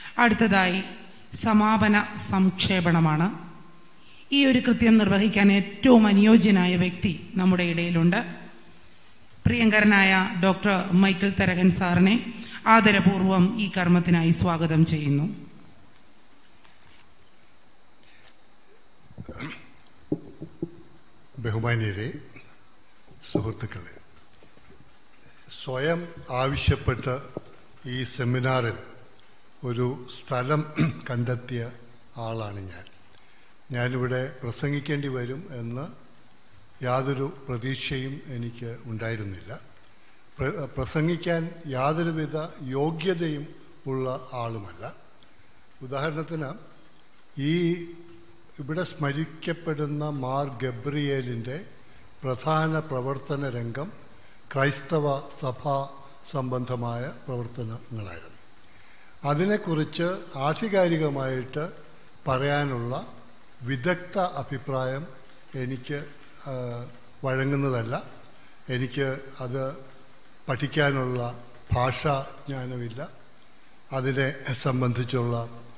അടുത്തതായി സമാപന സംക്ഷേപണമാണ് ഈ ഒരു കൃത്യം നിർവഹിക്കാൻ ഏറ്റവും അനുയോജ്യനായ വ്യക്തി നമ്മുടെ ഇടയിലുണ്ട് പ്രിയങ്കരനായ ഡോക്ടർ മൈക്കിൾ തരകൻ സാറിനെ ആദരപൂർവം ഈ കർമ്മത്തിനായി സ്വാഗതം ചെയ്യുന്നു ബഹുമാന്യരെ സുഹൃത്തുക്കളെ സ്വയം ആവശ്യപ്പെട്ട് ഈ സെമിനാറിൽ ഒരു സ്ഥലം കണ്ടെത്തിയ ആളാണ് ഞാൻ ഞാനിവിടെ പ്രസംഗിക്കേണ്ടി വരും എന്ന് യാതൊരു പ്രതീക്ഷയും എനിക്ക് ഉണ്ടായിരുന്നില്ല പ്ര- പ്രസംഗിക്കാൻ യാതൊരുവിധ യോഗ്യതയും ഉള്ള ആളുമല്ല ഉദാഹരണത്തിന് ഈ ഇവിടെ സ്മരിക്കപ്പെടുന്ന മാർ ഗബ്രിയേലിൻ്റെ പ്രധാന പ്രവർത്തന രംഗം ക്രൈസ്തവ സഭാ സംബന്ധമായ പ്രവർത്തനങ്ങളായിരുന്നു അതിനെക്കുറിച്ച് ആധികാരികമായിട്ട് പറയാനുള്ള വിദഗ്ധ അഭിപ്രായം എനിക്ക് ആ, വഴങ്ങുന്നതല്ല എനിക്ക് അത് പഠിക്കാനുള്ള ഭാഷാ ജ്ഞാനമില്ല അതിനെ സംബന്ധിച്ചുള്ള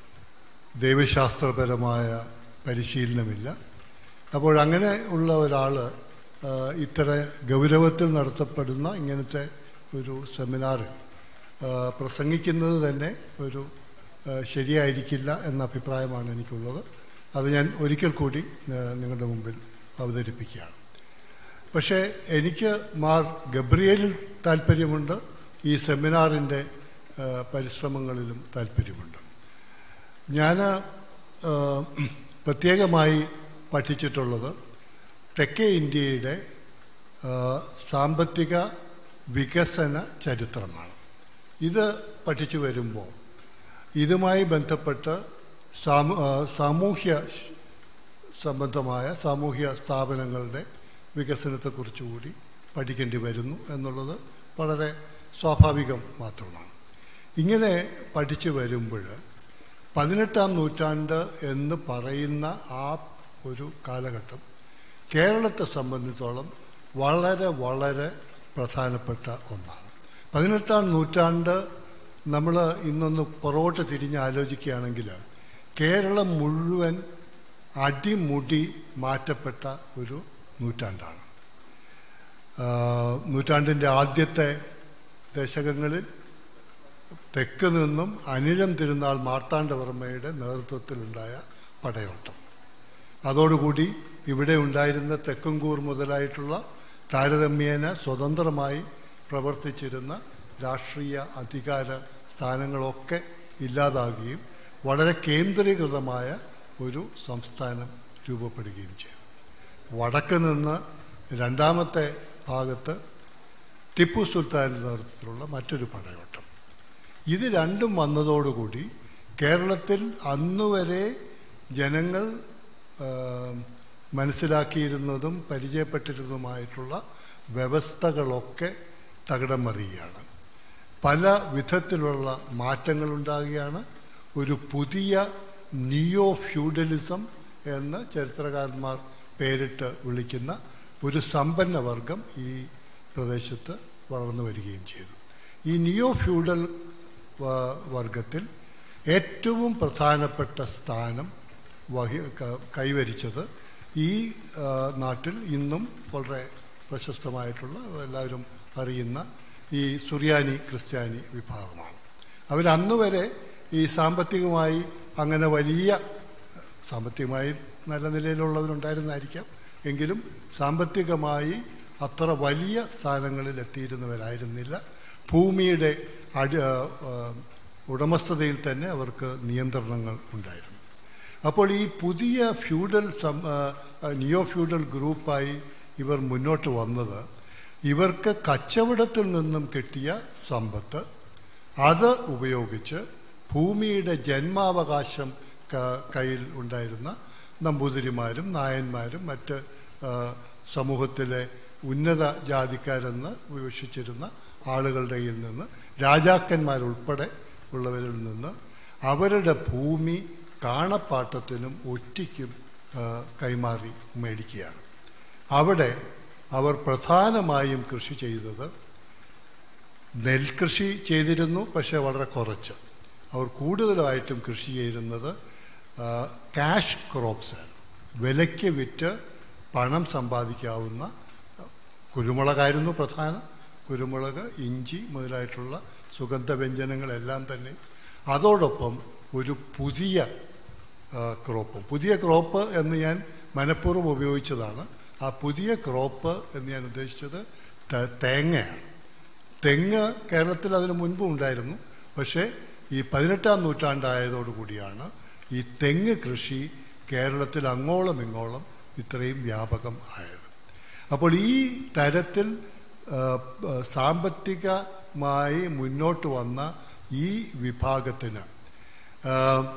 ദൈവശാസ്ത്രപരമായ പരിശീലനമില്ല അപ്പോൾ അങ്ങനെ ഉള്ള ഒരാൾ ഇത്ര ഗൗരവത്തിൽ നടത്തപ്പെടുന്ന ഇങ്ങനത്തെ ഒരു സെമിനാറിൽ ആ, പ്രസംഗിക്കുന്നത് തന്നെ ഒരു ആ, ശരിയായിരിക്കില്ല എന്ന അഭിപ്രായമാണ് എനിക്കുള്ളത് അത് ഞാൻ ഒരിക്കൽ കൂടി ആ, നിങ്ങളുടെ മുമ്പിൽ അവതരിപ്പിക്കുകയാണ് പക്ഷേ എനിക്ക് മാർ ഗബ്രിയേലിൽ താല്പര്യമുണ്ട് ഈ സെമിനാറിൻ്റെ ആ, പരിശ്രമങ്ങളിലും താല്പര്യമുണ്ട് ഞാൻ ആ, പ്രത്യേകമായി പഠിച്ചിട്ടുള്ളത് തെക്കേ ഇന്ത്യയുടെ ആ, സാമ്പത്തിക വികസന ചരിത്രമാണ് ഇത് പഠിച്ചു വരുമ്പോൾ ഇതുമായി ബന്ധപ്പെട്ട് സാമൂ ആ, സാമൂഹ്യ ശ്- സംബന്ധമായ സാമൂഹ്യ സ്ഥാപനങ്ങളുടെ വികസനത്തെക്കുറിച്ച് കൂടി പഠിക്കേണ്ടി വരുന്നു എന്നുള്ളത് വളരെ സ്വാഭാവികം മാത്രമാണ് ഇങ്ങനെ പഠിച്ചു വരുമ്പോൾ പതിനെട്ടാം നൂറ്റാണ്ട് എന്ന് പറയുന്ന ആ ഒരു കാലഘട്ടം കേരളത്തെ സംബന്ധിച്ചോളം വളരെ വളരെ പ്രധാനപ്പെട്ട ഒന്നാണ് പതിനെട്ടാം നൂറ്റാണ്ട് നമ്മൾ ഇന്നൊന്ന് പുറകോട്ട് തിരിഞ്ഞ് ആലോചിക്കുകയാണെങ്കിൽ കേരളം മുഴുവൻ അടിമുടി മാറ്റപ്പെട്ട ഒരു നൂറ്റാണ്ടാണ് ആ, നൂറ്റാണ്ടിൻ്റെ ആദ്യത്തെ ദശകങ്ങളിൽ തെക്ക് നിന്നും അനിഴം തിരുനാൾ മാർത്താണ്ഡവർമ്മയുടെ നേതൃത്വത്തിലുണ്ടായ പടയോട്ടം അതോടുകൂടി ഇവിടെ ഉണ്ടായിരുന്ന തെക്കുംകൂർ മുതലായിട്ടുള്ള താരതമ്യേന സ്വതന്ത്രമായി പ്രവർത്തിച്ചിരുന്ന രാഷ്ട്രീയ അധികാര സ്ഥാനങ്ങളൊക്കെ ഇല്ലാതാകുകയും വളരെ കേന്ദ്രീകൃതമായ ഒരു സംസ്ഥാനം രൂപപ്പെടുകയും ചെയ്തു വടക്ക് നിന്ന് രണ്ടാമത്തെ ഭാഗത്ത് ടിപ്പു സുൽത്താൻ്റെ നേതൃത്വത്തിലുള്ള മറ്റൊരു പടയോട്ടം ഇത് രണ്ടും വന്നതോടുകൂടി കേരളത്തിൽ അന്നുവരെ ജനങ്ങൾ ആ, മനസ്സിലാക്കിയിരുന്നതും പരിചയപ്പെട്ടിരുന്നതുമായിട്ടുള്ള വ്യവസ്ഥകളൊക്കെ തകിടം മറിയുകയാണ് പല വിധത്തിലുള്ള മാറ്റങ്ങളുണ്ടാകുകയാണ് ഒരു പുതിയ നിയോ ഫ്യൂഡലിസം എന്ന് ചരിത്രകാരന്മാർ പേരിട്ട് വിളിക്കുന്ന ഒരു സമ്പന്ന വർഗം ഈ പ്രദേശത്ത് വളർന്നു വരികയും ചെയ്തു ഈ നിയോ ഫ്യൂഡൽ വ- വർഗത്തിൽ ഏറ്റവും പ്രധാനപ്പെട്ട സ്ഥാനം വഹി ക- കൈവരിച്ചത് ഈ ആ, നാട്ടിൽ ഇന്നും വളരെ പ്രശസ്തമായിട്ടുള്ള എല്ലാവരും അറിയുന്ന ഈ സുറിയാനി ക്രിസ്ത്യാനി വിഭാഗമാണ് അവരന്ന് വരെ ഈ സാമ്പത്തികമായി അങ്ങനെ വലിയ സാമ്പത്തികമായി നല്ല നിലയിലുള്ളവരുണ്ടായിരുന്നായിരിക്കാം എങ്കിലും സാമ്പത്തികമായി അത്ര വലിയ സ്ഥാനങ്ങളിൽ എത്തിയിരുന്നവരായിരുന്നില്ല ഭൂമിയുടെ അടി ആ, ആ, ഉടമസ്ഥതയിൽ തന്നെ അവർക്ക് നിയന്ത്രണങ്ങൾ ഉണ്ടായിരുന്നു അപ്പോൾ ഈ പുതിയ ഫ്യൂഡൽ സം ആ, ആ, നിയോ ഫ്യൂഡൽ ഗ്രൂപ്പായി ഇവർ മുന്നോട്ട് വന്നത് ഇവർക്ക് കച്ചവടത്തിൽ നിന്നും കിട്ടിയ സമ്പത്ത് അത് ഉപയോഗിച്ച് ഭൂമിയുടെ ജന്മാവകാശം ക- കയ്യിൽ ഉണ്ടായിരുന്ന നമ്പൂതിരിമാരും നായന്മാരും മറ്റ് ആ, സമൂഹത്തിലെ ഉന്നത ജാതിക്കാരെന്ന് വിവക്ഷിച്ചിരുന്ന ആളുകളുടെ കയ്യിൽ നിന്ന് രാജാക്കന്മാരുൾപ്പെടെ ഉള്ളവരിൽ നിന്ന് അവരുടെ ഭൂമി കാണപ്പാട്ടത്തിനും ഒറ്റയ്ക്കും ആ, കൈമാറി മേടിക്കുകയാണ് അവിടെ അവർ പ്രധാനമായും കൃഷി ചെയ്തത് നെൽകൃഷി ചെയ്തിരുന്നു പക്ഷേ വളരെ കുറച്ച് അവർ കൂടുതലായിട്ടും കൃഷി ചെയ്യുന്നത് ക്യാഷ് ക്രോപ്സ് ആണ് വിലയ്ക്ക് വിറ്റ് പണം സമ്പാദിക്കാവുന്ന കുരുമുളകായിരുന്നു പ്രധാനം കുരുമുളക് ഇഞ്ചി മുതലായിട്ടുള്ള സുഗന്ധവ്യഞ്ജനങ്ങളെല്ലാം തന്നെ അതോടൊപ്പം ഒരു പുതിയ ആ, ക്രോപ്പ് പുതിയ ക്രോപ്പ് എന്ന് ഞാൻ മനഃപൂർവ്വം ഉപയോഗിച്ചതാണ് ആ പുതിയ ക്രോപ്പ് എന്ന് ഞാൻ ഉദ്ദേശിച്ചത് ത- തേങ്ങയാണ് തെങ്ങ് കേരളത്തിൽ അതിന് മുൻപും ഉണ്ടായിരുന്നു പക്ഷേ ഈ പതിനെട്ടാം നൂറ്റാണ്ടായതോടുകൂടിയാണ് ഈ തെങ്ങ് കൃഷി കേരളത്തിൽ അങ്ങോളം ഇങ്ങോളം ഇത്രയും വ്യാപകം ആയത് അപ്പോൾ ഈ തരത്തിൽ ആ, ആ, സാമ്പത്തികമായി മുന്നോട്ട് വന്ന ഈ വിഭാഗത്തിന് ആ,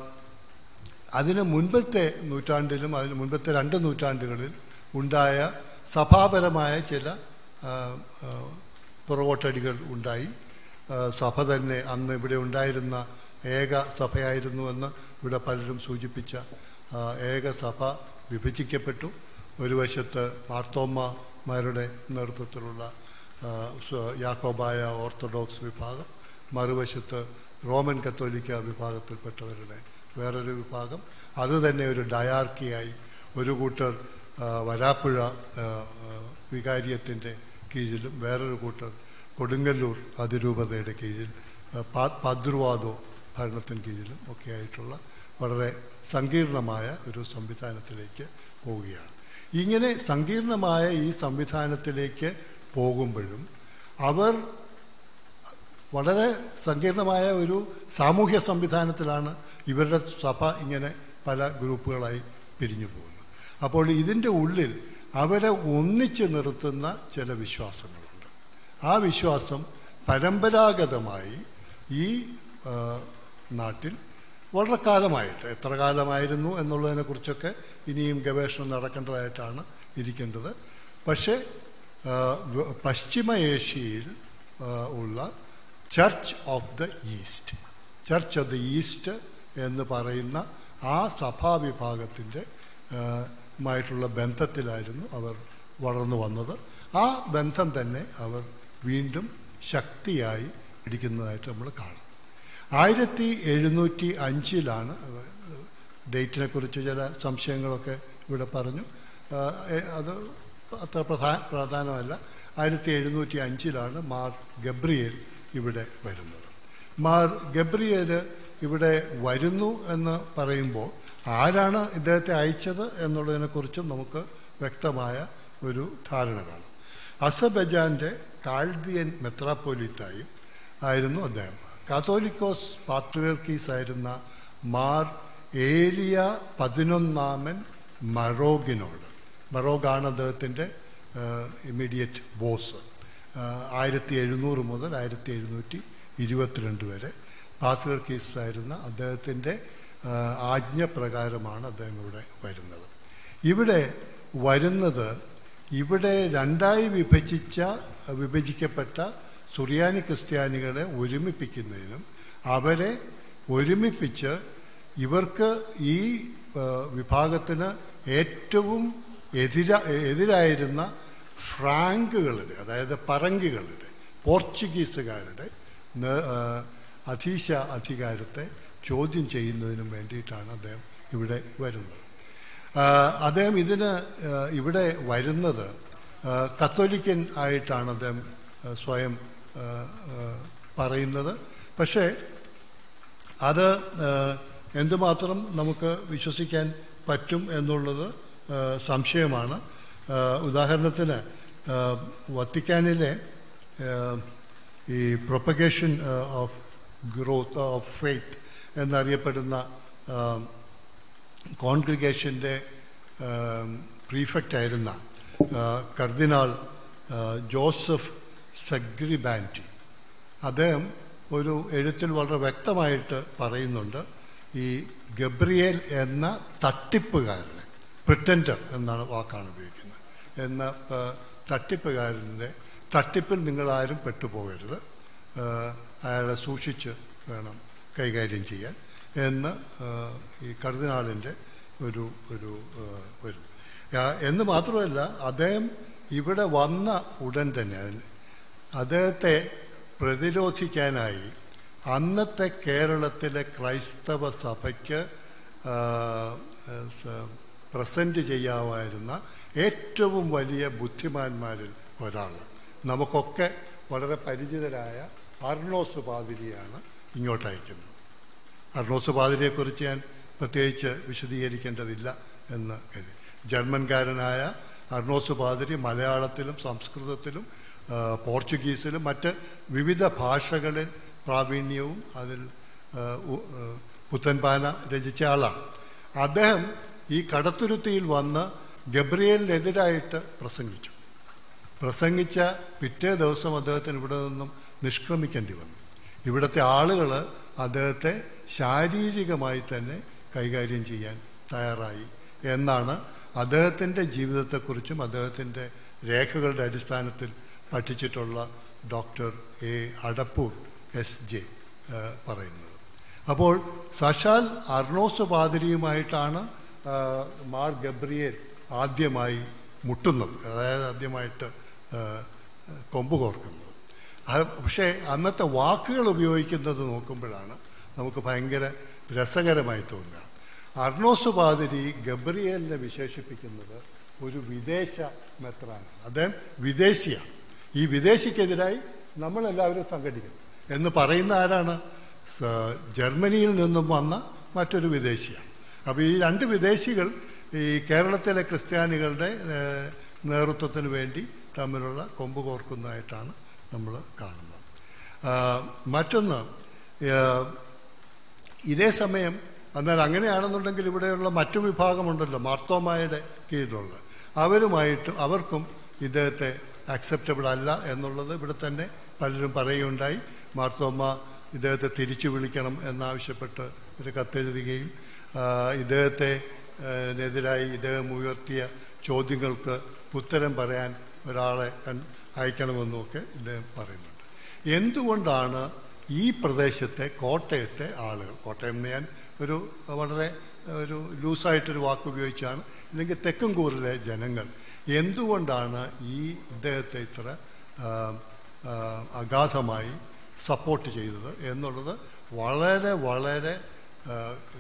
അതിന് മുൻപത്തെ നൂറ്റാണ്ടിലും അതിന് മുൻപത്തെ രണ്ട് നൂറ്റാണ്ടുകളിൽ ഉണ്ടായ സഭാപരമായ ചില ആ, ആ, പുറകോട്ടടികൾ ഉണ്ടായി ആ, സഭ തന്നെ അന്ന് ഇവിടെ ഉണ്ടായിരുന്ന ഏക സഭയായിരുന്നുവെന്ന് ഇവിടെ പലരും സൂചിപ്പിച്ച ആ, ഏക സഭ വിഭജിക്കപ്പെട്ടു ഒരു വശത്ത് മാർത്തോമ്മമാരുടെ നേതൃത്വത്തിലുള്ള ആ, സ്വ- യാക്കോബായ ഓർത്തഡോക്സ് വിഭാഗം മറുവശത്ത് റോമൻ കത്തോലിക്ക വിഭാഗത്തിൽപ്പെട്ടവരുടെ വേറൊരു വിഭാഗം അത് തന്നെ ഒരു ഡയാർക്കിയായി ഒരു കൂട്ടർ ആ, വരാപ്പുഴ ആ, ആ, വികാരിയത്തിൻ്റെ കീഴിലും വേറൊരു കൂട്ടർ കൊടുങ്ങല്ലൂർ അതിരൂപതയുടെ കീഴിൽ ആ, പാ- പാദ്രുവാദോ ഭരണത്തിന് കീഴിലും ഒക്കെ ആയിട്ടുള്ള വളരെ സങ്കീർണമായ ഒരു സംവിധാനത്തിലേക്ക് പോവുകയാണ് ഇങ്ങനെ സങ്കീർണമായ ഈ സംവിധാനത്തിലേക്ക് പോകുമ്പോഴും അവർ വളരെ സങ്കീർണമായ ഒരു സാമൂഹ്യ സംവിധാനത്തിലാണ് ഇവരുടെ സഭ ഇങ്ങനെ പല ഗ്രൂപ്പുകളായി പിരിഞ്ഞു പോകുന്നത് അപ്പോൾ ഇതിൻ്റെ ഉള്ളിൽ അവരെ ഒന്നിച്ച് നിർത്തുന്ന ചില വിശ്വാസങ്ങളുണ്ട് ആ വിശ്വാസം പരമ്പരാഗതമായി ഈ ആ, നാട്ടിൽ വളരെ കാലമായിട്ട് എത്ര കാലമായിരുന്നു എന്നുള്ളതിനെക്കുറിച്ചൊക്കെ ഇനിയും ഗവേഷണം നടക്കേണ്ടതായിട്ടാണ് ഇരിക്കേണ്ടത് പക്ഷേ ആ, വ- പശ്ചിമ ഏഷ്യയിൽ ആ, ഉള്ള church of the east church of the east എന്ന് പറയുന്ന ആ സഭാവിഭാഗത്തിൻ്റെ മായിട്ടുള്ള ബന്ധത്തിലായിരുന്നു അവർ വളർന്നു വന്നത് ആ ബന്ധം തന്നെ അവർ വീണ്ടും ശക്തിയായി പിടിക്കുന്നതായിട്ട് നമ്മൾ കാണാം ആയിരത്തി എഴുന്നൂറ്റി അഞ്ചിലാണ് ഡേറ്റിനെ കുറിച്ച് ചില സംശയങ്ങളൊക്കെ ഇവിടെ പറഞ്ഞു ആ, എ- അത് അത്ര പ്രധാ പ്രാധാനമല്ല ആയിരത്തി എഴുന്നൂറ്റി അഞ്ചിലാണ് മാർ ഗബ്രിയേൽ ഇവിടെ വരുന്നത് മാർ ഗബ്രിയേൽ ഇവിടെ വരുന്നു എന്ന് പറയുമ്പോൾ ആരാണ് ഇദ്ദേഹത്തെ അയച്ചത് എന്നുള്ളതിനെക്കുറിച്ചും നമുക്ക് വ്യക്തമായ ഒരു ധാരണ കാണും അസബജാൻ്റെ കാൽദിയൻ മെത്രാപ്പോലിത്തായും ആയിരുന്നു അദ്ദേഹം കാത്തോലിക്കോസ് പാത്രിയർക്കീസ് ആയിരുന്ന മാർ ഏലിയ പതിനൊന്നാമൻ മറോഗിനോട് മറോഗാണ് അദ്ദേഹത്തിൻ്റെ ഇമ്മീഡിയറ്റ് ബോസ് ആയിരത്തി എഴുന്നൂറ് മുതൽ ആയിരത്തി എഴുന്നൂറ്റി ഇരുപത്തിരണ്ട് വരെ പാത്രിയർക്കീസ് ആയിരുന്ന അദ്ദേഹത്തിൻ്റെ ആ, ആജ്ഞപ്രകാരമാണ് അദ്ദേഹം ഇവിടെ വരുന്നത് ഇവിടെ വരുന്നത് ഇവിടെ രണ്ടായി വിഭജിച്ച വിഭജിക്കപ്പെട്ട സുറിയാനി ക്രിസ്ത്യാനികളെ ഒരുമിപ്പിക്കുന്നതിനും അവരെ ഒരുമിപ്പിച്ച് ഇവർക്ക് ഈ ആ, വിഭാഗത്തിന് ഏറ്റവും എതിര എതിരായിരുന്ന ഫ്രാങ്കുകളുടെ അതായത് പറങ്കികളുടെ പോർച്ചുഗീസുകാരുടെ നേ- ആ, അധീശ അധികാരത്തെ ചോദ്യം ചെയ്യുന്നതിനും വേണ്ടിയിട്ടാണ് അദ്ദേഹം ഇവിടെ വരുന്നത് ആ, അദ്ദേഹം ഇതിന് ആ, ഇവിടെ വരുന്നത് ആ, കത്തോലിക്കൻ ആയിട്ടാണ് അദ്ദേഹം ആ, സ്വയം ആ, ആ, പറയുന്നത് പക്ഷേ അത് ആ, എന്തുമാത്രം നമുക്ക് വിശ്വസിക്കാൻ പറ്റും എന്നുള്ളത് ആ, സംശയമാണ് ആ, ഉദാഹരണത്തിന് ആ, വത്തിക്കാനിലെ ആ, ഈ propagation of growth of faith എന്നറിയപ്പെടുന്ന ആ, കോൺഗ്രിഗേഷൻ്റെ പ്രീഫക്റ്റായിരുന്ന കർദിനാൾ ആ, ജോസഫ് സഗ്രിബാൻറ്റി അദ്ദേഹം ഒരു എഴുത്തിൽ വളരെ വ്യക്തമായിട്ട് പറയുന്നുണ്ട് ഈ ഗബ്രിയേൽ എന്ന തട്ടിപ്പുകാരനെ പ്രിറ്റൻഡർ എന്നാണ് വാക്കാണ് ഉപയോഗിക്കുന്നത് എന്ന ആ, തട്ടിപ്പുകാരൻ്റെ തട്ടിപ്പിൽ നിങ്ങളാരും പെട്ടുപോകരുത് ആ, അയാളെ സൂക്ഷിച്ച് വേണം കൈകാര്യം ചെയ്യാൻ എന്ന് ആ, ഈ കർദിനാളിൻ്റെ ഒരു ഒരു ആ, വരും ആ, എന്ന് മാത്രമല്ല അദ്ദേഹം ഇവിടെ വന്ന ഉടൻ തന്നെ അതിന് അദ്ദേഹത്തെ പ്രതിരോധിക്കാനായി അന്നത്തെ കേരളത്തിലെ ക്രൈസ്തവ സഭയ്ക്ക് ആ, സ- പ്രസൻറ്റ് ചെയ്യാമായിരുന്ന ഏറ്റവും വലിയ ബുദ്ധിമാന്മാരിൽ ഒരാൾ നമുക്കൊക്കെ വളരെ പരിചിതരായ അർണോസ് പാതിരിയാണ് ഇങ്ങോട്ട് അയക്കുന്നത് അർണോസ് പാതിരിയെക്കുറിച്ച് ഞാൻ പ്രത്യേകിച്ച് വിശദീകരിക്കേണ്ടതില്ല എന്ന് കരുതി ജർമ്മൻകാരനായ അർണോസ് പാതിരി മലയാളത്തിലും സംസ്കൃതത്തിലും ആ, പോർച്ചുഗീസിലും മറ്റ് വിവിധ ഭാഷകളിൽ പ്രാവീണ്യവും അതിൽ ആ, ഉ- ആ, പുത്തൻപാന രചിച്ച ആളാണ് അദ്ദേഹം ഈ കടത്തുരുത്തിയിൽ വന്ന് ഗബ്രിയേലിനെതിരായിട്ട് പ്രസംഗിച്ചു പ്രസംഗിച്ച പിറ്റേ ദിവസം അദ്ദേഹത്തിന് ഇവിടെ നിന്നും നിഷ്ക്രമിക്കേണ്ടി വന്നു ഇവിടുത്തെ ആളുകൾ അദ്ദേഹത്തെ ശാരീരികമായി തന്നെ കൈകാര്യം ചെയ്യാൻ തയ്യാറായി എന്നാണ് അദ്ദേഹത്തിൻ്റെ ജീവിതത്തെക്കുറിച്ചും അദ്ദേഹത്തിൻ്റെ രേഖകളുടെ അടിസ്ഥാനത്തിൽ പഠിച്ചിട്ടുള്ള doctor A Adappur S J ഏഹ്, പറയുന്നത് അപ്പോൾ സഷാൽ അർണോസ് പാതിരിയുമായിട്ടാണ് ആ, മാർ ഗബ്രിയേൽ ആദ്യമായി മുട്ടുന്നത് അതായത് ആദ്യമായിട്ട് ആ, കൊമ്പ് കോർക്കുന്നത് അത് പക്ഷേ അന്നത്തെ വാക്കുകൾ ഉപയോഗിക്കുന്നത് നോക്കുമ്പോഴാണ് നമുക്ക് ഭയങ്കര രസകരമായി തോന്നുക അർണോസ് പാതിരി ഗബ്രിയേലിനെ വിശേഷിപ്പിക്കുന്നത് ഒരു വിദേശ മെത്രാനാണ് അദ്ദേഹം വിദേശിയാണ് ഈ വിദേശിക്കെതിരായി നമ്മളെല്ലാവരും സംഘടിക്കുന്നു എന്ന് പറയുന്ന ആരാണ് സ- ജർമ്മനിയിൽ നിന്നും വന്ന മറ്റൊരു വിദേശിയാണ് അപ്പോൾ ഈ രണ്ട് വിദേശികൾ ഈ കേരളത്തിലെ ക്രിസ്ത്യാനികളുടെ ഏഹ്, നേതൃത്വത്തിന് വേണ്ടി തമ്മിലുള്ള കൊമ്പ് കോർക്കുന്നതായിട്ടാണ് നമ്മൾ കാണുന്നത് ആ, മറ്റൊന്ന് ഏഹ്, ഇതേ സമയം എന്നാൽ അങ്ങനെയാണെന്നുണ്ടെങ്കിൽ ഇവിടെയുള്ള മറ്റു വിഭാഗമുണ്ടല്ലോ മാർത്തോമായുടെ കീഴിലുള്ള അവരുമായിട്ട് അവർക്കും ഇദ്ദേഹത്തെ അക്സെപ്റ്റബിൾ അല്ല എന്നുള്ളത് ഇവിടെ തന്നെ പലരും പറയുകയുണ്ടായി മാർത്തോമ ഇദ്ദേഹത്തെ തിരിച്ചു വിളിക്കണം എന്നാവശ്യപ്പെട്ട് ഒരു കത്തെഴുതുകയും ആ, ഇദ്ദേഹത്തെ ആ, നെതിരായി ഇദ്ദേഹം ഉയർത്തിയ ചോദ്യങ്ങൾക്ക് ഉത്തരം പറയാൻ ഒരാളെ കൺ അയക്കണമെന്നുമൊക്കെ ഇദ്ദേഹം പറയുന്നുണ്ട് എന്തുകൊണ്ടാണ് ഈ പ്രദേശത്തെ കോട്ടയത്തെ ആളുകൾ കോട്ടയം എന്ന് ഞാൻ ഒരു വളരെ ഒരു ലൂസായിട്ടൊരു വാക്ക് ഉപയോഗിച്ചാണ് ഇല്ലെങ്കിൽ തെക്കൻകൂറിലെ ജനങ്ങൾ എന്തുകൊണ്ടാണ് ഈ ഇദ്ദേഹത്തെ ഇത്ര ആ, ആ, അഗാധമായി സപ്പോർട്ട് ചെയ്തത് എന്നുള്ളത് വളരെ വളരെ ആ,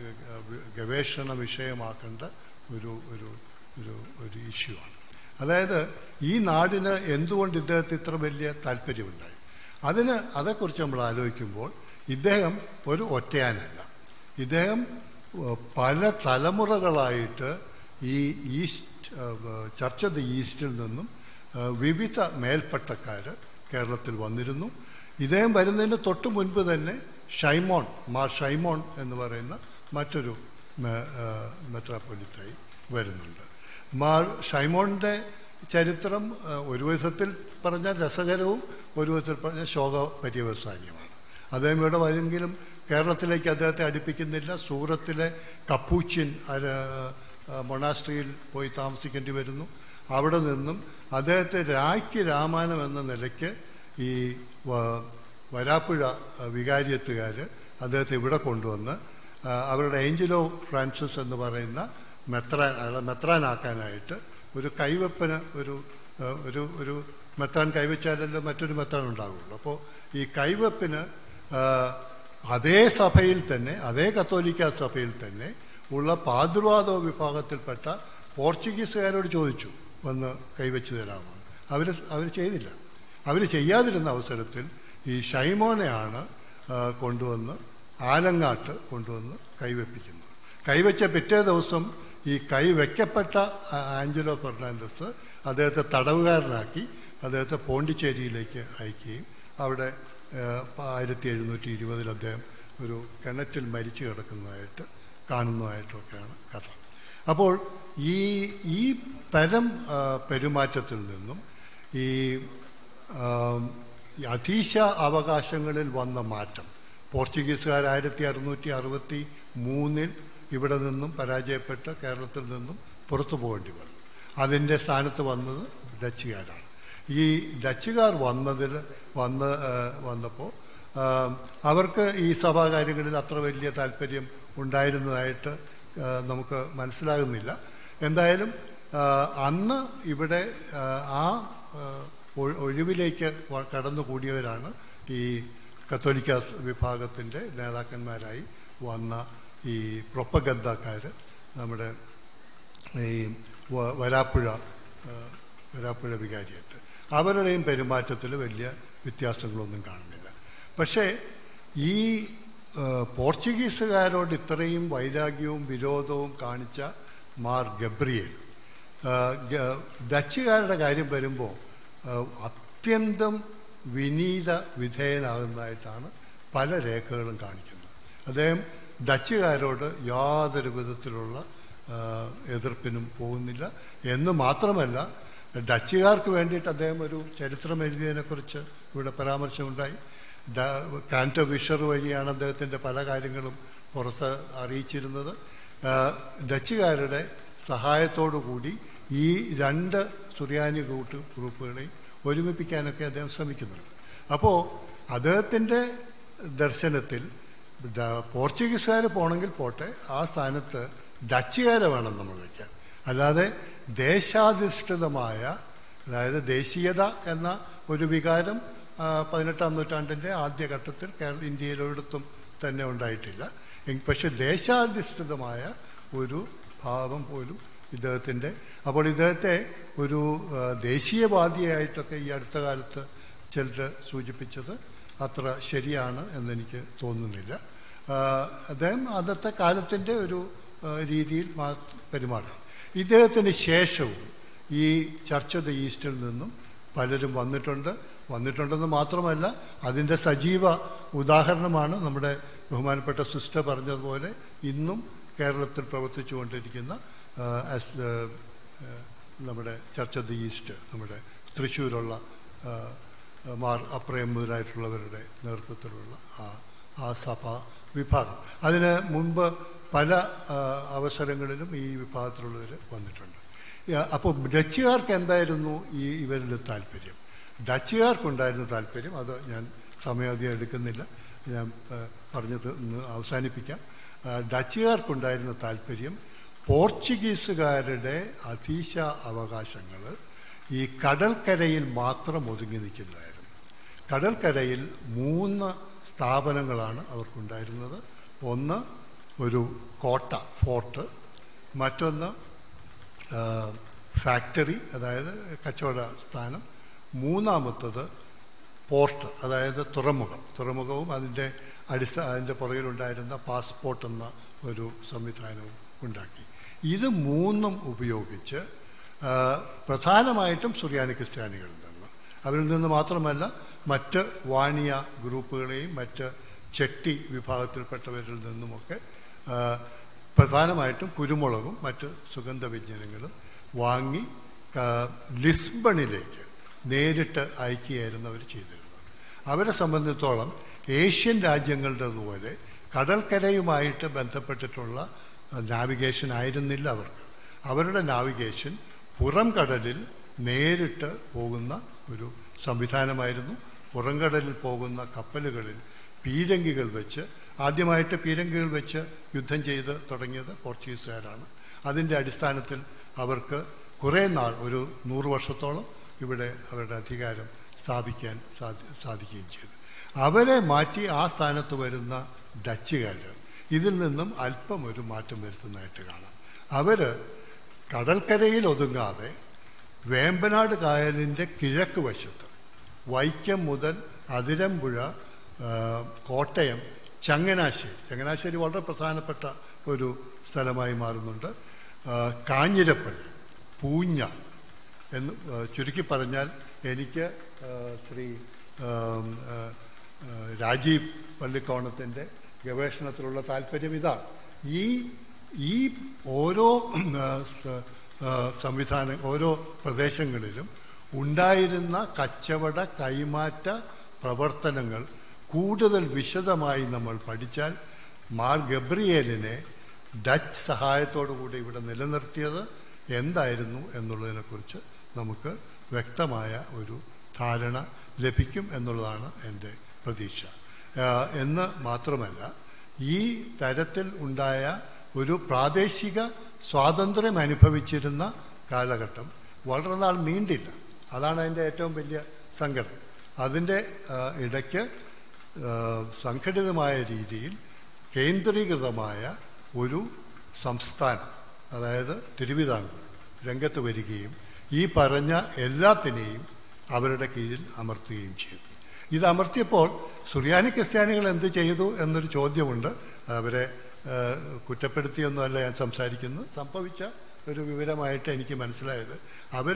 ഗവേഷണ വിഷയമാക്കേണ്ട ഒരു ഒരു ഒരു ഒരു ഇഷ്യൂ ആണ് അതായത് ഈ നാടിന് എന്തുകൊണ്ട് ഇദ്ദേഹത്തിന് ഇത്ര വലിയ താല്പര്യമുണ്ടായി അതിന് അതേക്കുറിച്ച് നമ്മൾ ആലോചിക്കുമ്പോൾ ഇദ്ദേഹം ഒരു ഒറ്റയാനല്ല ഇദ്ദേഹം ഏഹ്, പല തലമുറകളായിട്ട് ഈ ഈസ്റ്റ് ഏഹ്, ചർച്ച് ഓഫ് ദി ഈസ്റ്റിൽ നിന്നും ഏഹ്, വിവിധ മേൽപ്പട്ടക്കാർ കേരളത്തിൽ വന്നിരുന്നു ഇദ്ദേഹം വരുന്നതിന് തൊട്ട് മുൻപ് തന്നെ ഷൈമോൺ മാർ ഷൈമോൺ എന്ന് പറയുന്ന മറ്റൊരു മെ- ഏഹ്, മെത്രാപ്പൊലിത്തായി വരുന്നുണ്ട് മാർ ഷൈമോണിൻ്റെ ചരിത്രം ഏഹ്, ഒരു വിധത്തിൽ പറഞ്ഞാൽ രസകരവും ഒരു വിധത്തിൽ പറഞ്ഞാൽ ശോക പര്യവസാനിയുമാണ് അദ്ദേഹം ഇവിടെ വരുമെങ്കിലും കേരളത്തിലേക്ക് അദ്ദേഹത്തെ അടുപ്പിക്കുന്നില്ല സൂറത്തിലെ കപ്പൂച്ചിൻ മൊണാസ്ട്രിയിൽ പോയി താമസിക്കേണ്ടി വരുന്നു അവിടെ നിന്നും അദ്ദേഹത്തെ രാഖി രാമായണം എന്ന നിലയ്ക്ക് ഈ വ- വരാപ്പുഴ വികാരിയത്തുകാർ അദ്ദേഹത്തെ ഇവിടെ കൊണ്ടുവന്ന് ആ, അവരുടെ ഏഞ്ചലോ ഫ്രാൻസിസ് എന്ന് പറയുന്ന മെത്രാൻ അയാളെ മെത്രാനാക്കാനായിട്ട് ഒരു കൈവെപ്പിന് ഒരു ആ, ഒരു ഒരു മെത്രാൻ കൈവച്ചാലല്ലോ മറ്റൊരു മെത്രാൻ ഉണ്ടാവുള്ളൂ അപ്പോൾ ഈ കൈവെപ്പിന് ആ, അതേ സഭയിൽ തന്നെ അതേ കത്തോലിക്ക സഭയിൽ തന്നെ ഉള്ള പാതുർവാദോ വിഭാഗത്തിൽപ്പെട്ട പോർച്ചുഗീസുകാരോട് ചോദിച്ചു വന്ന് കൈവച്ച് തരാമോ അവർ അവർ ചെയ്തില്ല അവർ ചെയ്യാതിരുന്ന അവസരത്തിൽ ഈ ഷൈമോനെയാണ് ആ, കൊണ്ടുവന്ന് ആലങ്ങാട്ട് കൊണ്ടുവന്ന് കൈവെപ്പിക്കുന്നത് കൈവച്ച പിറ്റേ ദിവസം ഈ കൈ വയ്ക്കപ്പെട്ട ആ- ആഞ്ചലോ ഫെർണാണ്ടസ് അദ്ദേഹത്തെ തടവുകാരനാക്കി അദ്ദേഹത്തെ പോണ്ടിച്ചേരിയിലേക്ക് അയക്കുകയും അവിടെ ആയിരത്തി എഴുന്നൂറ്റി ഇരുപതിൽ അദ്ദേഹം ഒരു കിണറ്റിൽ മരിച്ചു കിടക്കുന്നതായിട്ട് കാണുന്നതായിട്ടൊക്കെയാണ് കഥ അപ്പോൾ ഈ ഈ തരം ആ, പെരുമാറ്റത്തിൽ നിന്നും ഈ ആം, ഈ അധീശ അവകാശങ്ങളിൽ വന്ന മാറ്റം പോർച്ചുഗീസുകാർ ആയിരത്തി അറുന്നൂറ്റി അറുപത്തി മൂന്നിൽ ഇവിടെ നിന്നും പരാജയപ്പെട്ട് കേരളത്തിൽ നിന്നും പുറത്തു പോകേണ്ടി വന്നു അതിൻ്റെ സ്ഥാനത്ത് വന്നത് ഡച്ചുകാരാണ് ഈ ഡച്ചുകാർ വന്നതിൽ വന്ന് ആ, വന്നപ്പോൾ ആ, അവർക്ക് ഈ സഭാകാര്യങ്ങളിൽ അത്ര വലിയ താല്പര്യം ഉണ്ടായിരുന്നതായിട്ട് ആ, നമുക്ക് മനസ്സിലാകുന്നില്ല എന്തായാലും ആ, അന്ന് ഇവിടെ ആ, ആ ആ, ഒ- ഒഴിവിലേക്ക് വ- കടന്നുകൂടിയവരാണ് ഈ കത്തോലിക്ക വിഭാഗത്തിൻ്റെ നേതാക്കന്മാരായി വന്ന ഈ പ്രൊപ്പഗന്ധാക്കാർ നമ്മുടെ ഈ വ- വരാപ്പുഴ ആ, വരാപ്പുഴ വികാരിയത്ത് അവരുടെയും പെരുമാറ്റത്തിൽ വലിയ വ്യത്യാസങ്ങളൊന്നും കാണുന്നില്ല പക്ഷേ ഈ ആ, പോർച്ചുഗീസുകാരോട് ഇത്രയും വൈരാഗ്യവും വിരോധവും കാണിച്ച മാർ ഗബ്രിയേൽ ആ, ഗ- ഡച്ചുകാരുടെ കാര്യം വരുമ്പോൾ ആ, അത്യന്തം വിനീത വിധേയനാകുന്നതായിട്ടാണ് പല രേഖകളും കാണിക്കുന്നത് അദ്ദേഹം ഡച്ചുകാരോട് യാതൊരു വിധത്തിലുള്ള ആ, എതിർപ്പിനും പോകുന്നില്ല എന്ന് മാത്രമല്ല ഡച്ചുകാർക്ക് വേണ്ടിയിട്ട് അദ്ദേഹം ഒരു ചരിത്രം എഴുതിയതിനെക്കുറിച്ച് ഇവിടെ പരാമർശമുണ്ടായി ഡ കാൻറ്റോ വിഷർ വഴിയാണ് അദ്ദേഹത്തിൻ്റെ പല കാര്യങ്ങളും പുറത്ത് അറിയിച്ചിരുന്നത് ആ, ഡച്ചുകാരുടെ സഹായത്തോടു കൂടി ഈ രണ്ട് സുറിയാനി കൂട്ട് ഗ്രൂപ്പുകളെയും ഒരുമിപ്പിക്കാനൊക്കെ അദ്ദേഹം ശ്രമിക്കുന്നുണ്ട് അപ്പോൾ അദ്ദേഹത്തിൻ്റെ ദർശനത്തിൽ ഡ- പോർച്ചുഗീസുകാർ പോണെങ്കിൽ പോട്ടെ ആ സ്ഥാനത്ത് ഡച്ചുകാരെ വേണം നമ്മൾ വയ്ക്കാൻ അല്ലാതെ ദേശാധിഷ്ഠിതമായ അതായത് ദേശീയത എന്ന ഒരു വികാരം ആ, പതിനെട്ടാം നൂറ്റാണ്ടിൻ്റെ ആദ്യഘട്ടത്തിൽ കേരള ഇന്ത്യയിലൊരിടത്തും തന്നെ ഉണ്ടായിട്ടില്ല എങ്കി- പക്ഷെ ദേശാധിഷ്ഠിതമായ ഒരു ഭാവം പോലും ഇദ്ദേഹത്തിൻ്റെ അപ്പോൾ ഇദ്ദേഹത്തെ ഒരു ആ, ദേശീയവാദിയായിട്ടൊക്കെ ഈ അടുത്ത കാലത്ത് ചിലർ സൂചിപ്പിച്ചത് അത്ര ശരിയാണ് എന്നെനിക്ക് തോന്നുന്നില്ല ആ, അദ്ദേഹം അന്നത്തെ കാലത്തിൻ്റെ ഒരു ആ, രീതിയിൽ മാ- പെരുമാറി ഇദ്ദേഹത്തിന് ശേഷവും ഈ ചർച്ച് ഓഫ് ദ ഈസ്റ്റിൽ നിന്നും പലരും വന്നിട്ടുണ്ട് വന്നിട്ടുണ്ടെന്ന് മാത്രമല്ല അതിൻ്റെ സജീവ ഉദാഹരണമാണ് നമ്മുടെ ബഹുമാനപ്പെട്ട സിസ്റ്റർ പറഞ്ഞതുപോലെ ഇന്നും കേരളത്തിൽ പ്രവർത്തിച്ചു കൊണ്ടിരിക്കുന്ന ആ, as, ആ, ആ, നമ്മുടെ ചർച്ച് ഓഫ് ദി ഈസ്റ്റ് നമ്മുടെ തൃശ്ശൂരുള്ള ആ, മാർ അപ്രയം മുതലായിട്ടുള്ളവരുടെ നേതൃത്വത്തിലുള്ള ആ ആ സഭ വിഭാഗം അതിന് മുൻപ് പല ആ, അവസരങ്ങളിലും ഈ വിഭാഗത്തിലുള്ളവർ വന്നിട്ടുണ്ട് അപ്പോൾ ഡച്ചുകാർക്ക് എന്തായിരുന്നു ഈ ഇവരിൽ താല്പര്യം ഡച്ചുകാർക്കുണ്ടായിരുന്ന താല്പര്യം അത് ഞാൻ സമയാധികം എടുക്കുന്നില്ല ഞാൻ ആ, പറഞ്ഞത് ഒന്ന് അവസാനിപ്പിക്കാം ആ, ഡച്ചുകാർക്കുണ്ടായിരുന്ന താല്പര്യം പോർച്ചുഗീസുകാരുടെ അതീശ അവകാശങ്ങൾ ഈ കടൽക്കരയിൽ മാത്രം ഒതുങ്ങി നിൽക്കുന്നതായിരുന്നു കടൽക്കരയിൽ മൂന്ന് സ്ഥാപനങ്ങളാണ് അവർക്കുണ്ടായിരുന്നത് ഒന്ന് ഒരു കോട്ട ഫോർട്ട് മറ്റൊന്ന് ആ, ഫാക്ടറി അതായത് കച്ചവട സ്ഥാനം മൂന്നാമത്തത് പോർട്ട് അതായത് തുറമുഖം തുറമുഖവും അതിൻ്റെ അടിസ്ഥാന അതിൻ്റെ പുറകിലുണ്ടായിരുന്ന പാസ്പോർട്ട് എന്ന ഒരു സംവിധാനവും ഉണ്ടാക്കി ഇത് മൂന്നും ഉപയോഗിച്ച് ആ, പ്രധാനമായിട്ടും സുറിയാനി ക്രിസ്ത്യാനികളിൽ നിന്ന് അവരിൽ നിന്ന് മാത്രമല്ല മറ്റ് വാണിയ ഗ്രൂപ്പുകളെയും മറ്റ് ചെട്ടി വിഭാഗത്തിൽപ്പെട്ടവരിൽ നിന്നുമൊക്കെ ആ, പ്രധാനമായിട്ടും കുരുമുളകും മറ്റ് സുഗന്ധവ്യഞ്ജനങ്ങളും വാങ്ങി ക- ലിസ്ബണിലേക്ക് നേരിട്ട് അയക്കുകയായിരുന്നു അവർ ചെയ്തിരുന്നത് അവരെ സംബന്ധിച്ചോളം ഏഷ്യൻ രാജ്യങ്ങളുടേതുപോലെ കടൽക്കരയുമായിട്ട് ബന്ധപ്പെട്ടിട്ടുള്ള നാവിഗേഷൻ ആയിരുന്നില്ല അവർക്ക് അവരുടെ നാവിഗേഷൻ പുറം കടലിൽ നേരിട്ട് പോകുന്ന ഒരു സംവിധാനമായിരുന്നു പുറംകടലിൽ പോകുന്ന കപ്പലുകളിൽ പീരങ്കികൾ വെച്ച് ആദ്യമായിട്ട് പീരങ്കികൾ വെച്ച് യുദ്ധം ചെയ്ത് തുടങ്ങിയത് പോർച്ചുഗീസുകാരാണ് അതിൻ്റെ അടിസ്ഥാനത്തിൽ അവർക്ക് കുറേ നാൾ ഒരു നൂറ് വർഷത്തോളം ഇവിടെ അവരുടെ അധികാരം സ്ഥാപിക്കാൻ സാധി സാധിക്കുകയും ചെയ്തു അവരെ മാറ്റി ആ സ്ഥാനത്ത് വരുന്ന ഡച്ചുകാർ ഇതിൽ നിന്നും അല്പം ഒരു മാറ്റം വരുത്തുന്നതായിട്ട് കാണാം അവർ കടൽക്കരയിൽ ഒതുങ്ങാതെ വേമ്പനാട് കായലിൻ്റെ കിഴക്ക് വശത്ത് വൈക്കം മുതൽ അതിരമ്പുഴ ആ, കോട്ടയം ചങ്ങനാശ്ശേരി ചങ്ങനാശ്ശേരി വളരെ പ്രധാനപ്പെട്ട ഒരു സ്ഥലമായി മാറുന്നുണ്ട് ആ, കാഞ്ഞിരപ്പള്ളി പൂഞ്ഞ എന്ന് ആ, ചുരുക്കി പറഞ്ഞാൽ എനിക്ക് ആ, ശ്രീ ആം, ആ, ആ, രാജീവ് പള്ളിക്കോണത്തിൻ്റെ ഗവേഷണത്തിലുള്ള താല്പര്യം ഇതാണ് ഈ ഈ ഓരോ ആ, സ- ആ, സംവിധാന ഓരോ പ്രദേശങ്ങളിലും ഉണ്ടായിരുന്ന കച്ചവട കൈമാറ്റ പ്രവർത്തനങ്ങൾ കൂടുതൽ വിശദമായി നമ്മൾ പഠിച്ചാൽ മാർ ഗബ്രിയേലിനെ ഡച്ച് സഹായത്തോടു കൂടി ഇവിടെ നിലനിർത്തിയത് എന്തായിരുന്നു എന്നുള്ളതിനെക്കുറിച്ച് നമുക്ക് വ്യക്തമായ ഒരു ധാരണ ലഭിക്കും എന്നുള്ളതാണ് എൻ്റെ പ്രതീക്ഷ ആ, എന്ന് മാത്രമല്ല ഈ തരത്തിൽ ഉണ്ടായ ഒരു പ്രാദേശിക സ്വാതന്ത്ര്യം അനുഭവിച്ചിരുന്ന കാലഘട്ടം വളരെ നാൾ നീണ്ടില്ല അതാണ് അതിൻ്റെ ഏറ്റവും വലിയ സങ്കടം അതിൻ്റെ ആ, ഇടയ്ക്ക് ആ, സംഘടിതമായ രീതിയിൽ കേന്ദ്രീകൃതമായ ഒരു സംസ്ഥാനം അതായത് തിരുവിതാംകൂർ രംഗത്ത് വരികയും ഈ പറഞ്ഞ എല്ലാത്തിനെയും അവരുടെ കീഴിൽ അമർത്തുകയും ചെയ്തു ഇത് അമർത്തിയപ്പോൾ സുറിയാനി ക്രിസ്ത്യാനികൾ എന്ത് ചെയ്തു എന്നൊരു ചോദ്യമുണ്ട് അവരെ ആ, കുറ്റപ്പെടുത്തിയൊന്നുമല്ല ഞാൻ സംസാരിക്കുന്നത് സംഭവിച്ച ഒരു വിവരമായിട്ട് എനിക്ക് മനസ്സിലായത് അവർ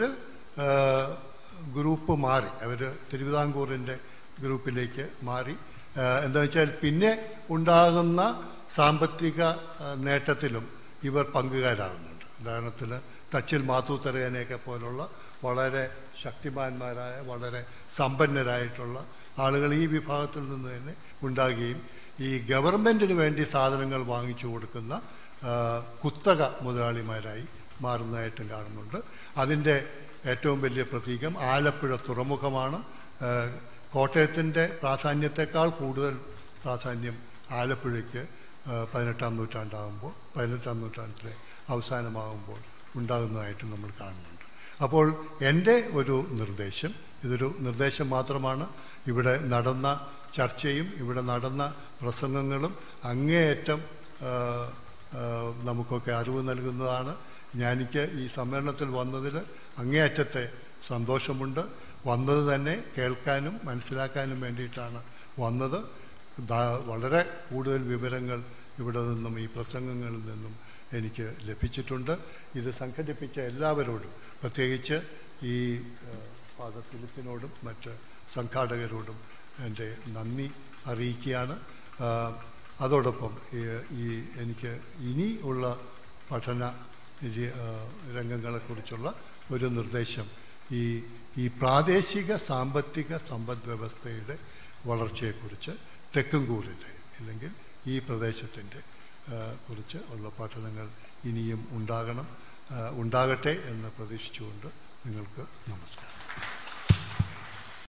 ഗ്രൂപ്പ് മാറി അവർ തിരുവിതാംകൂറിൻ്റെ ഗ്രൂപ്പിലേക്ക് മാറി ആ, എന്താ വെച്ചാൽ പിന്നെ ഉണ്ടാകുന്ന സാമ്പത്തിക ആ, നേട്ടത്തിലും ഇവർ പങ്കുകാരാകുന്നുണ്ട് ഉദാഹരണത്തിന് തച്ചിൽ മാത്തൂത്തരയനെയൊക്കെ പോലുള്ള വളരെ ശക്തിമാന്മാരായ വളരെ സമ്പന്നരായിട്ടുള്ള ആളുകൾ ഈ വിഭാഗത്തിൽ നിന്ന് തന്നെ ഉണ്ടാകുകയും ഈ ഗവൺമെൻറ്റിന് വേണ്ടി സാധനങ്ങൾ വാങ്ങിച്ചു കൊടുക്കുന്ന ആ, കുത്തക മുതലാളിമാരായി മാറുന്നതായിട്ടും കാണുന്നുണ്ട് അതിൻ്റെ ഏറ്റവും വലിയ പ്രതീകം ആലപ്പുഴ തുറമുഖമാണ് ആ, കോട്ടയത്തിൻ്റെ പ്രാധാന്യത്തെക്കാൾ കൂടുതൽ പ്രാധാന്യം ആലപ്പുഴയ്ക്ക് ആ, പതിനെട്ടാം നൂറ്റാണ്ടാകുമ്പോൾ പതിനെട്ടാം നൂറ്റാണ്ടിലെ അവസാനമാകുമ്പോൾ ഉണ്ടാകുന്നതായിട്ട് നമ്മൾ കാണുന്നുണ്ട് അപ്പോൾ എൻ്റെ ഒരു നിർദ്ദേശം ഇതൊരു നിർദ്ദേശം മാത്രമാണ് ഇവിടെ നടന്ന ചർച്ചയും ഇവിടെ നടന്ന പ്രസംഗങ്ങളും അങ്ങേയറ്റം ആ, ആ, നമുക്കൊക്കെ അറിവ് നൽകുന്നതാണ് ഞാനിക്ക് ഈ സമ്മേളനത്തിൽ വന്നതിൽ അങ്ങേയറ്റത്തെ സന്തോഷമുണ്ട് വന്നത് തന്നെ കേൾക്കാനും മനസ്സിലാക്കാനും വേണ്ടിയിട്ടാണ് വന്നത് ദാ- വളരെ കൂടുതൽ വിവരങ്ങൾ ഇവിടെ നിന്നും ഈ പ്രസംഗങ്ങളിൽ നിന്നും എനിക്ക് ലഭിച്ചിട്ടുണ്ട് ഇത് സംഘടിപ്പിച്ച എല്ലാവരോടും പ്രത്യേകിച്ച് ഈ ഏഹ്, ഫാദർ ഫിലിപ്പിനോടും മറ്റ് സംഘാടകരോടും എൻ്റെ നന്ദി അറിയിക്കുകയാണ് ആ, അതോടൊപ്പം ഈ- ഈ എനിക്ക് ഇനി ഉള്ള പഠന രി- ആ, രംഗങ്ങളെക്കുറിച്ചുള്ള ഒരു നിർദ്ദേശം ഈ ഈ പ്രാദേശിക സാമ്പത്തിക സമ്പദ് വ്യവസ്ഥയുടെ വളർച്ചയെക്കുറിച്ച് തെക്കുംകൂറിൻ്റെ അല്ലെങ്കിൽ ഈ പ്രദേശത്തിൻ്റെ ആ, കുറിച്ച് ഉള്ള പഠനങ്ങൾ ഇനിയും ഉണ്ടാകണം ആ, ഉണ്ടാകട്ടെ എന്ന് പ്രതീക്ഷിച്ചുകൊണ്ട് നിങ്ങൾക്ക് നമസ്കാരം